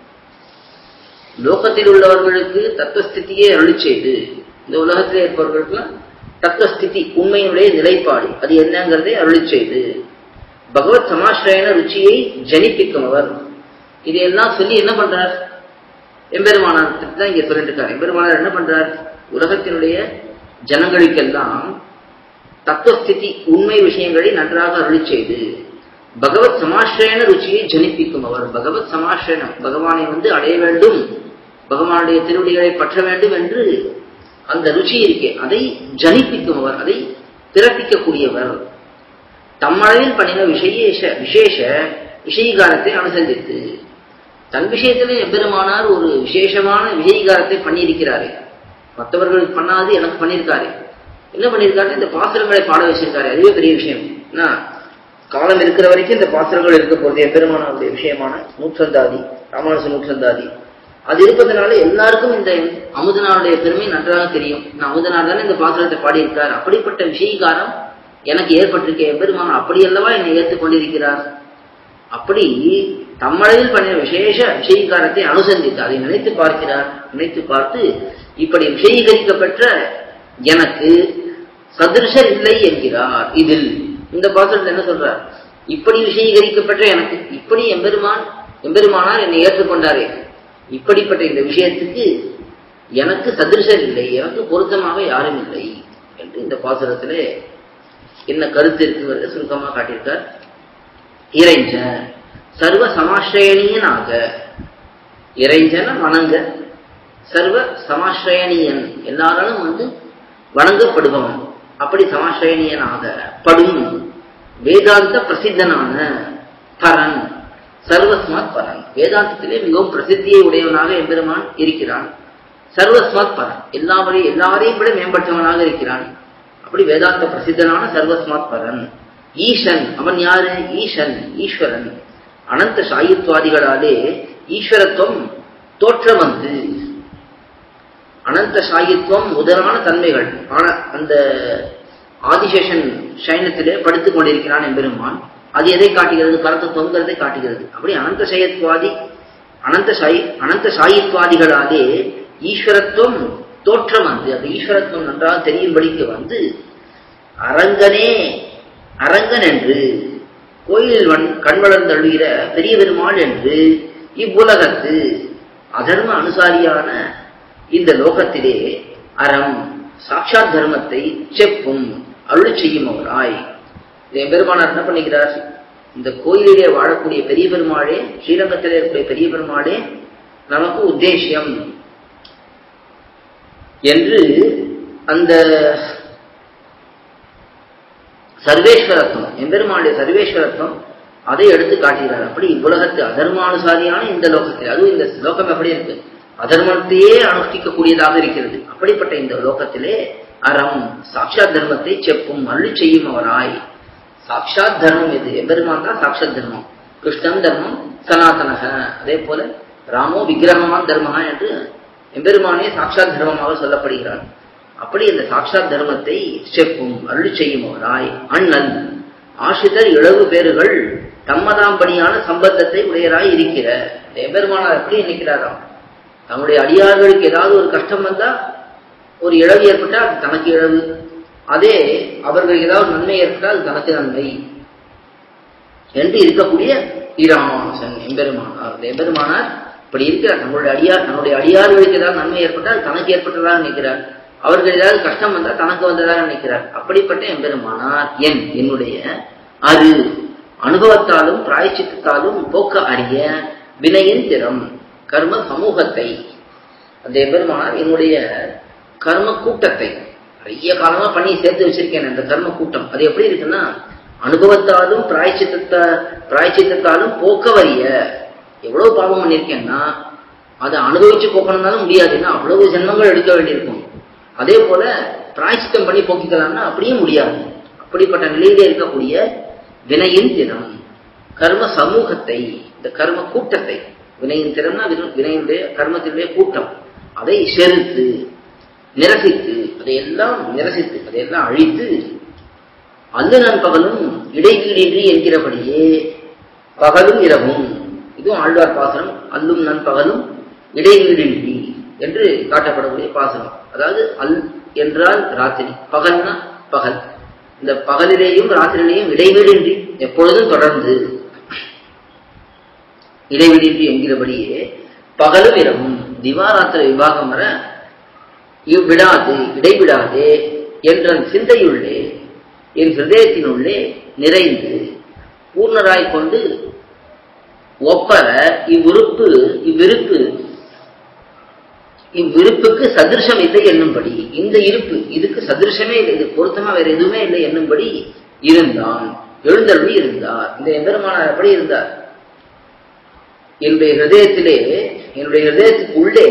லோகத்தில் உள்ளவர்களுக்கு தத்துவஸ்திதியை அருளி செய்து இந்த உலகத்தில் இருப்பவர்களுக்கெல்லாம் தத்துவஸ்திதி உண்மையினுடைய நிலைப்பாடு அது என்னங்கிறதை அருளி செய்து பகவத் சமாஸ்ரயன ருச்சியை ஜனிப்பிக்கும் அவர் இதையெல்லாம் சொல்லி என்ன பண்றார் எம்பெருமானார் தான் இங்க சொல்லிட்டு இருக்காரு எம்பெருமானார் என்ன பண்றார் உலகத்தினுடைய ஜனங்களுக்கெல்லாம் தத்துவஸ்திதி உண்மை விஷயங்களை நன்றாக அருளி செய்து பகவத் சமாஸ்ரயன ருச்சியை ஜனிப்பிக்கும் அவர் பகவத் சமாஸ்ரயனம் பகவானை வந்து அடைய வேண்டும் பகவானுடைய திருவடிகளை பற்ற வேண்டும் என்று அந்த ருச்சி இருக்கே அதை ஜனிப்பிக்கும் அவர் அதை பிறப்பிக்கக்கூடியவர் தம்மளவில் பண்ணின விசேஷ விசேஷ விஷயகாரத்தை அனுசந்தித்து தன் விஷயத்திலே எம்பெருமானார் ஒரு விசேஷமான விஷயகாரத்தை பண்ணியிருக்கிறாரு மற்றவர்களுக்கு பண்ணாது எனக்கு பண்ணியிருக்காரு என்ன பண்ணியிருக்காரு இந்த பாசுரங்களை பாட வச்சிருக்காரு அதுவே பெரிய விஷயம் என்ன காலம் இருக்கிற வரைக்கும் இந்த பாசுரங்கள் இருக்க போறது எம்பெருமானாருடைய விஷயமான நூற்றந்தாதி ராமானுச நூற்றந்தாதி அது இருப்பதனால எல்லாருக்கும் இந்த அமுதனாருடைய பெருமை நன்றாக தெரியும் நான் அமுதனார் தானே இந்த பாசுரத்தை பாடியிருக்கார் அப்படிப்பட்ட விஷயகாரம் எனக்கு ஏற்பட்டிருக்க எம்பெருமான் அப்படி அல்லவா என்னை ஏற்றுக்கொண்டிருக்கிறார் அப்படி தம்மளவில் பண்ணின விசேஷ விஷயகாரத்தை அனுசந்தித்து அதை நினைத்து பார்க்கிறார் நினைத்து பார்த்து இப்படி விஷயீகரிக்கப்பெற்ற எனக்கு சதிருஷர் இல்லை என்கிறார் இதில் இந்த பாசுரத்தை என்ன சொல்றார் இப்படி விஷயீகரிக்கப்பட்ட எனக்கு இப்படி எம்பெருமான் எம்பெருமானார் என்னை ஏற்றுக்கொண்டாரே இப்படிப்பட்ட இந்த விஷயத்துக்கு எனக்கு சதிருஷர் இல்லை எனக்கு பொருத்தமாக யாரும் இல்லை என்று இந்த பாசுரத்திலே என்ன கருத்து இருக்குங்கிறத சுருக்கமாக காட்டியிருக்கார் இறைஞ்ச சர்வ சமாஸ்ரயணியனாக இறைஞ்சன வணங்க சர்வ சமாஸ்ரயணியன் எல்லாராலும் வந்து வணங்கப்படுபவன் அப்படி சமாஸ்ரயணியனாக படும் வேதாந்த பிரசித்தனான பரன் சர்வஸ்மாத் பரன் வேதாந்தத்திலே மிகவும் பிரசித்தியை உடையவனாக எம்பெருமான் இருக்கிறான் சர்வஸ்மாத் பரன் எல்லாவரையும் எல்லாரையும் விட மேம்பட்டவனாக இருக்கிறான் அப்படி வேதாந்த பிரசித்தனான சர்வஸ்மாத் பரன் ஈசன் அவன் யாரு ஈசன் ஈஸ்வரன் அனந்த சாயித்வாதிகளாலே ஈஸ்வரத்துவம் தோற்றம் வந்து அனந்த சாயித்வம் முதலான தன்மைகள் ஆன அந்த ஆதிசேஷன் சைனத்திலே படுத்துக் கொண்டிருக்கிறான் எம்பெருமான் அது எதை காட்டுகிறது பரத்தத்துவங்கிறதை காட்டுகிறது அப்படி அனந்த சயத்வாதி அனந்த சாய் அனந்த சாயித்வாதிகளாலே ஈஸ்வரத்துவம் தோற்றம் வந்து அந்த ஈஸ்வரத்துவம் நன்றாக தெரியும்படிக்கு வந்து அரங்கனே அரங்கன் என்று கோயிலில் வன் கண்வளர்ந்தழுகிற பெரிய பெருமாள் என்று இவ்வுலகத்து அதர்ம அனுசாரியான இந்த லோகத்திலே அறம் சாட்சாத் தர்மத்தை செப்பும் அருள் செய்யும் அவராய் பெருமானார் என்ன பண்ணிக்கிறார் இந்த கோயிலிலே வாழக்கூடிய பெரிய பெருமாளே ஸ்ரீரங்கத்திலே இருக்கக்கூடிய பெரிய பெருமாளே நமக்கு உத்தேசியம் என்று அந்த சர்வேஸ்வரத்துவம் எம்பெருமானுடைய சர்வேஸ்வரத்துவம் அதை எடுத்து காட்டுகிறார் அப்படி இவ்வுலகத்து அதர்மானுசாரியான இந்த லோகத்தில் அதுவும் இந்த லோகம் எப்படி இருக்கு அதர்மத்தையே அனுஷ்டிக்கக்கூடியதாக இருக்கிறது அப்படிப்பட்ட இந்த லோகத்திலே அறம் சாட்சாத் தர்மத்தை செப்பும் அருளி செய்யும் அவராய் சாட்சாத் தர்மம் எது எம்பெருமான் தான் சாட்சாத் தர்மம் கிருஷ்ணன் தர்மம் சனாதனக அதே போல ராமோ விக்கிரகமான் தர்மகா என்று எம்பெருமானே சாட்சாத் தர்மமாக சொல்லப்படுகிறார் அப்படி இந்த சாட்சாத் தர்மத்தை செப்பும் அருளி செய்யும் அவராய் அண்ணன் ஆசிரியர் இளவு பேர்கள் தம்மதாம்படியான சம்பந்தத்தை உடையராய் இருக்கிற எம்பெருமானார் எப்படி நினைக்கிறாராம் தன்னுடைய அடியார்களுக்கு ஏதாவது ஒரு கஷ்டம் வந்தா ஒரு இழவு ஏற்பட்டால் அது தனக்கு இழவு அதே அவர்களுக்கு ஏதாவது நன்மை ஏற்பட்டால் அது தனக்கு நன்மை என்று இருக்கக்கூடிய ஈராமானுசன் எம்பெருமானார் அந்த எம்பெருமானார் இப்படி இருக்கிறார் நம்மளுடைய அடியார் நம்முடைய அடியார்களுக்கு ஏதாவது நன்மை ஏற்பட்டால் தனக்கு ஏற்பட்டதாக நினைக்கிறார் அவர்கள் ஏதாவது கஷ்டம் வந்தால் தனக்கு வந்ததாக நினைக்கிறார் அப்படிப்பட்ட எம்பெருமானார் என் என்னுடைய அது அனுபவத்தாலும் பிராய்ச்சித்தாலும் போக்க அறிய வினையின் திறம் கர்ம சமூகத்தை அந்த எம்பெருமானார் என்னுடைய கர்ம கூட்டத்தை நிறைய காலமா பண்ணி சேர்த்து வச்சிருக்கேன் அந்த கர்ம கூட்டம் அது எப்படி இருக்குன்னா அனுபவத்தாலும் பிராய்ச்சித்த பிராய்ச்சித்தாலும் போக்க வரிய எவ்வளவு பாவம் பண்ணியிருக்கேன்னா அதை அனுபவிச்சு போக்கணும்னாலும் முடியாது ஏன்னா அவ்வளவு ஜென்மங்கள் எடுக்க வேண்டியிருக்கும் அதே போல பிராய்ச்சித்தம் பண்ணி போக்கிக்கலாம்னா அப்படியே முடியாது அப்படிப்பட்ட நிலையிலே இருக்கக்கூடிய வினையின் தினம் கர்ம சமூகத்தை இந்த கர்ம கூட்டத்தை வினையின் திறம்னா வினையுடைய கர்மத்தினுடைய கூட்டம் அதை செலுத்து நிரசித்து அதையெல்லாம் நிரசித்து அதையெல்லாம் அழித்து அல்லு நண்பகலும் இடைவீடின்றி என்கிறபடியே பகலும் இரவும் இதுவும் ஆழ்வார் பாசனம் அல்லும் நண்பகலும் இடைவீடின்றி என்று காட்டப்படக்கூடிய பாசனம் அதாவது அல் என்றால் ராத்திரி பகல்னா பகல் இந்த பகலிலேயும் ராத்திரியிலேயும் இடைவீடின்றி எப்பொழுதும் தொடர்ந்து இடைவெளியின்றி என்கிறபடியே பகலும் இரவும் திவாராத்திர விபாகம் வர இவ்விடாது இடைவிடாதே என்ற சிந்தையுள்ளே என் ஹிருதயத்தினுள்ளே நிறைந்து பூர்ணராய் கொண்டு ஒப்பர இவ்வுறுப்பு இவ்விருப்பு இவ்விருப்புக்கு சதிருஷம் இல்லை என்னும்படி இந்த இருப்பு இதுக்கு சதிருஷமே இல்லை இது பொருத்தமா வேற எதுவுமே இல்லை என்னும்படி இருந்தான் எழுந்தருளி இருந்தார் இந்த எம்பெருமானார் எப்படி இருந்தார் என்னுடைய ஹிருதயத்திலே என்னுடைய ஹிருதயத்துக்கு உள்ளே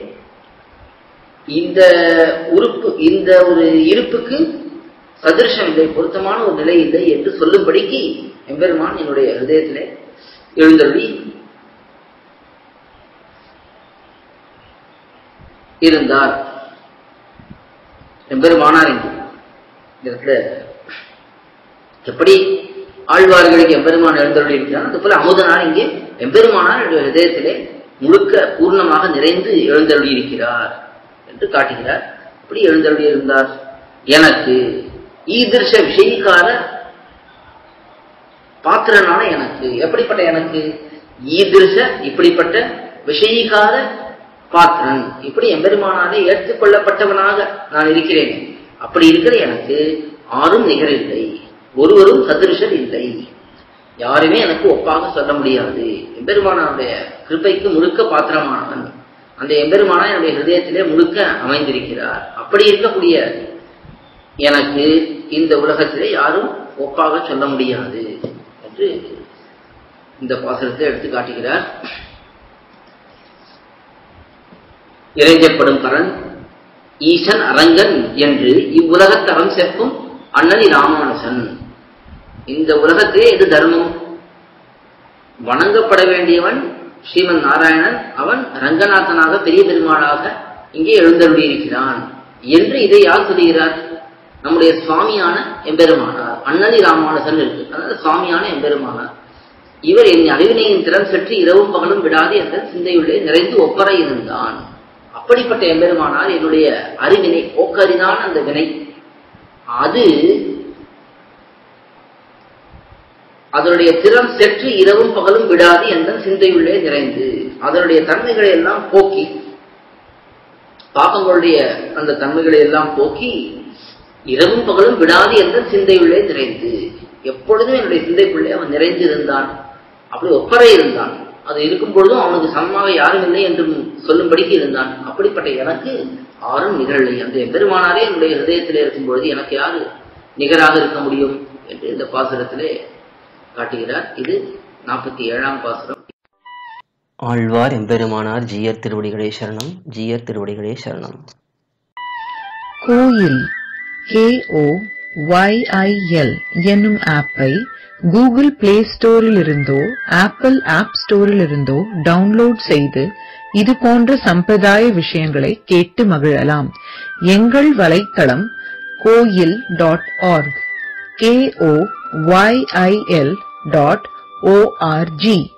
இந்த உறுப்பு இந்த ஒரு இருப்புக்கு சதிருஷம் இல்லை பொருத்தமான ஒரு நிலை இல்லை என்று சொல்லும்படிக்கு எம்பெருமான் என்னுடைய ஹிருதயத்திலே எழுந்தருளி இருந்தார் எம்பெருமானார் என்று இந்த இடத்துல எப்படி ஆழ்வார்களுக்கு எம்பெருமான் எழுந்தருளி இருக்கிறார் அது போல அமுதனார் இங்கே எம்பெருமானார் என்னுடைய ஹிருதயத்திலே முழுக்க பூர்ணமாக நிறைந்து எழுந்தருளி இருக்கிறார் என்று காட்டுகிறார் அப்படி எழுந்தருளி இருந்தார் எனக்கு ஈதிர்ஷ விஷயக்கார பாத்திரனான எனக்கு எப்படிப்பட்ட எனக்கு ஈதிர்ஷ இப்படிப்பட்ட விஷயக்கார பாத்திரன் இப்படி எம்பெருமானாலே ஏற்றுக்கொள்ளப்பட்டவனாக நான் இருக்கிறேன் அப்படி இருக்கிற எனக்கு ஆறும் நிகரில்லை ஒருவரும் சதிருஷர் இல்லை யாருமே எனக்கு ஒப்பாக சொல்ல முடியாது எம்பெருமானாருடைய கிருப்பைக்கு முழுக்க பாத்திரமானவன் அந்த எம்பெருமானா என்னுடைய ஹிருதயத்திலே முழுக்க அமைந்திருக்கிறார் அப்படி இருக்கக்கூடிய எனக்கு இந்த உலகத்திலே யாரும் ஒப்பாக சொல்ல முடியாது என்று இந்த பாசனத்தை எடுத்து காட்டுகிறார் இறைஞ்சப்படும் பரன் ஈசன் அரங்கன் என்று இவ்வுலகத்தரம் சேர்க்கும் அண்ணனி ராமானுசன் இந்த உலகத்திலே எது தர்மம் வணங்கப்பட வேண்டியவன் ஸ்ரீமன் நாராயணன் அவன் ரங்கநாதனாக பெரிய பெருமாளாக இங்கே எழுந்தருளியிருக்கிறான் என்று இதை யார் சொல்லுகிறார் நம்முடைய சுவாமியான எம்பெருமானார் அண்ணனி ராமானுசன் இருக்கு அதாவது சுவாமியான எம்பெருமானார் இவர் என் அறிவினையின் திறன் சற்று இரவும் பகலும் விடாது என்ற சிந்தையுள்ளே நிறைந்து ஒப்பர இருந்தான் அப்படிப்பட்ட எம்பெருமானார் என்னுடைய அறிவினை போக்கரிதான் அந்த வினை அது அதனுடைய திறம் செற்று இரவும் பகலும் விடாது என்ற சிந்தையுள்ளே நிறைந்து அதனுடைய தன்மைகளை எல்லாம் போக்கி பாப்பங்களுடைய அந்த தன்மைகளை எல்லாம் போக்கி இரவும் பகலும் விடாது என்ற சிந்தையுள்ளே நிறைந்து எப்பொழுதும் என்னுடைய சிந்தைக்குள்ளே அவன் நிறைந்து இருந்தான் அப்படி ஒப்பரை இருந்தான் அது இருக்கும் பொழுதும் அவனுக்கு சமமாக யாரும் இல்லை என்று சொல்லும்படிக்கு இருந்தான் அப்படிப்பட்ட எனக்கு யாரும் நிகழலை அந்த பெருமானாரே என்னுடைய ஹிருதயத்திலே இருக்கும் பொழுது எனக்கு யாரு நிகராக இருக்க முடியும் என்று இந்த பாசுரத்திலே காட்டுகிறார் இது நாற்பத்தி ஏழாம் பாசுரம் ஆழ்வார் எம்பெருமானார் ஜீயர் திருவடிகளே சரணம் ஜீயர் திருவடிகளே சரணம் கோயில் கேஓ ஒய்ஐஎல் என்னும் ஆப்பை கூகுள் பிளே ஸ்டோரில் இருந்தோ ஆப்பிள் ஆப் ஸ்டோரில் இருந்தோ டவுன்லோட் செய்து இது போன்ற சம்பிரதாய விஷயங்களை கேட்டு மகிழலாம் எங்கள் வலைத்தளம் கோயில் dot org KO YIL dot O R G